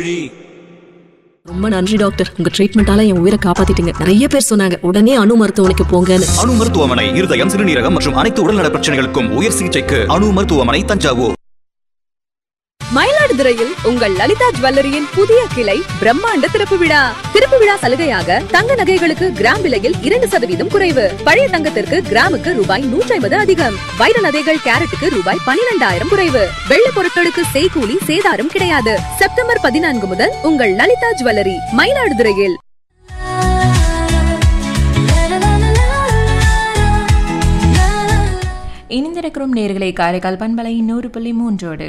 Jewellery ரொம்ப நன்றி doctor உங்க ட்ரீட்மெண்டால என் உயிரை காப்பாத்திட்டீங்க நிறைய பேர் சொன்னாங்க உடனே அணு மருத்துவமனைக்கு போங்கன்னு அணு மருத்துவமனை இருதயம் சிறுநீரகம் மற்றும் அனைத்து உடல்நல பிரச்சனைகளுக்கும் உயர் சிகிச்சைக்கு அணு மருத்துவமனை தஞ்சாவூர் மயிலாடுதுறையில் உங்கள் லலிதா ஜுவல்லரியின் புதிய கிளை பிரம்மாண்ட திறப்பு விழா திறப்பு விழா சலுகையாக தங்க நகைகளுக்கு கிராம் விலையில் இரண்டு சதவீதம் குறைவு பழைய தங்கத்திற்கு கிராமுக்கு ரூபாய் நூற்றி ஐம்பது அதிகம் வைர நகைகள் கேரட்டுக்கு ரூபாய் பனிரெண்டாயிரம் குறைவு வெள்ள பொருட்களுக்கு செய்கூலி சேதாரம் கிடையாது செப்டம்பர் பதினான்கு முதல் உங்கள் லலிதா ஜுவல்லரி மயிலாடுதுறையில் இணைந்திருக்கிறோம் நேர்களை காரைக்கால் பண்பலை நூறு புள்ளி மூன்றோடு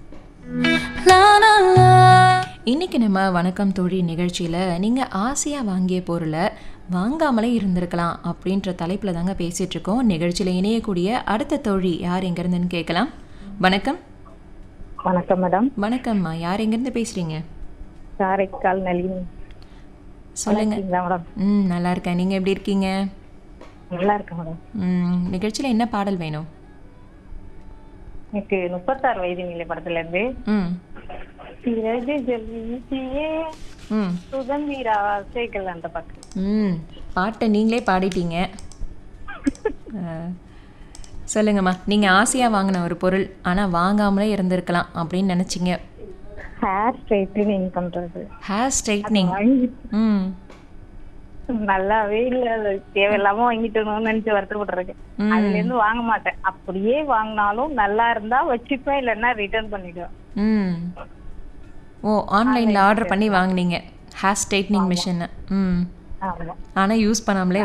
இன்னைக்கு நம்ம வணக்கம் தோழி நிகழ்ச்சியில் நீங்கள் ஆசையாக வாங்கிய பொருளை வாங்காமலே இருந்திருக்கலாம் அப்படின்ற தலைப்பில் தாங்க பேசிகிட்டு இருக்கோம் நிகழ்ச்சியில் இணையக்கூடிய அடுத்த தோழி யார் எங்கேருந்துன்னு கேட்கலாம் வணக்கம் வணக்கம் மேடம் வணக்கம்மா யார் எங்கேருந்து பேசுகிறீங்க காரைக்கால் நளினி சொல்லுங்க இருக்கீங்களா மேடம் ம் நல்லா இருக்கேன் நீங்கள் எப்படி இருக்கீங்க நல்லா இருக்கேன் மேடம் ம் நிகழ்ச்சியில் என்ன பாடல் வேணும் எனக்கு முப்பத்தாறு வயது நிலை படத்துல இருந்து ம் பிறகு ஜெல்லியே ம் சுதந்திர ஆசைகள் அந்த பக்கம் ம் பாட்டை நீங்களே பாடிட்டீங்க அஹ், சொல்லுங்கம்மா நீங்கள் ஆசையாக வாங்கின ஒரு பொருள் ஆனால் வாங்காமலே இருந்திருக்கலாம் அப்படின்னு நினச்சிங்க ஹேர் ஸ்ட்ரைட்னிங் பண்றது ஹேர் ஸ்ட்ரைட்னிங் வாங்கி ம் நல்லாவே இல்ல அது தேவையில்லாம வாங்கிட்டணும்னு நினைச்சு வருத்தப்பட்டிருக்கேன் ம். அதுல இருந்து வாங்க மாட்டேன் அப்படியே வாங்கினாலும் நல்லா இருந்தா வச்சுப்பேன் இல்லைன்னா ரிட்டர்ன் பண்ணிடுவேன் ம் ஓ ஆன்லைனில் ஆர்டர் பண்ணி வாங்குனீங்க ஹேர் ஸ்ட்ரைட்னிங் மிஷினை ம் ஆமா ஆனால் யூஸ் பண்ணாமலே